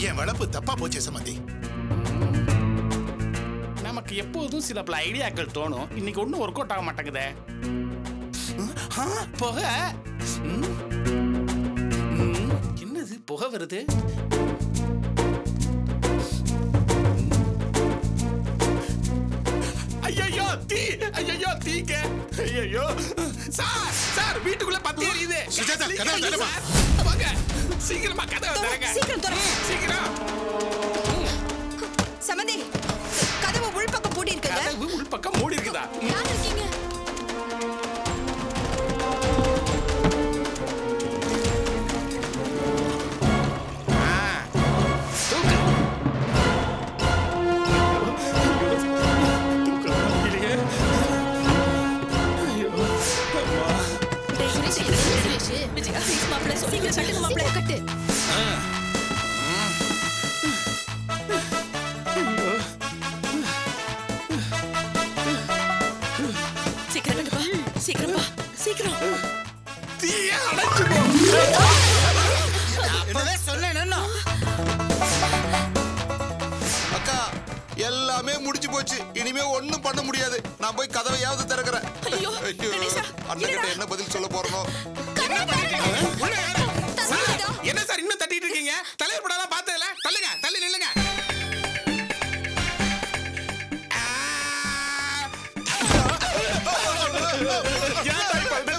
என் வளர்ப்பு தப்பா போச்சே சம்மந்தி நமக்கு எப்போதும் சில பல ஐடியாக்கள் தோணும் இன்னைக்கு ஒன்றும் ஒர்க் அவுட் ஆக மாட்டேங்குதே ம், ஆ, புகை ம், ம், என்னது புகை வருது ஐயோ தீ ஐயோ தீங்க ஐயோ சார் சார் வீட்டுக்குள்ள பத்தி எரியுது சுஜாதா, கதவை திறமா. சார், வாங்க சீக்கிரமா கதவை தொற, திறங்க சீக்கிரம் தொற. சீக்கிரம் சமந்தி கதவு உள்பக்கம் பூட்டி இருக்குங்க கதவு உள்பக்கம் மூடி இருக்குதா யார் இருக்கீங்க தூக்கு. தூக்கம் இல்லையே. ஐயோ, அம்மா. மாப்பிள்ளை சீக்கிரம் கட்டுங்க மாப்பிள்ளை கட்டு சீக்கிரம் கட்டுப்பா சீக்கிரம் பா சீக்கிரம் தீயே அணைச்சு போ. அப்பவே சொன்னேன் அக்கா எல்லாமே முடிஞ்சு போச்சு இனிமே ஒண்ணும் பண்ண முடியாது நான் போய் கதவையாவது திறக்கிறேன் ஐயோ, கணேசா, அண்ணன் கிட்ட இருடா. என்ன பதில் சொல்ல போறனோ என்ன பண்ணிட்டு இருக்கீங்க? உள்ள யாரு? சார், தள்ளுடா. என்ன சார் இன்னும் தட்டிட்டு இருக்கீங்க தலைவர் படம் பார்த்ததுல தள்ளுங்க தள்ளி நில்லுங்க ஆ. ஏன் தாய் பழுது?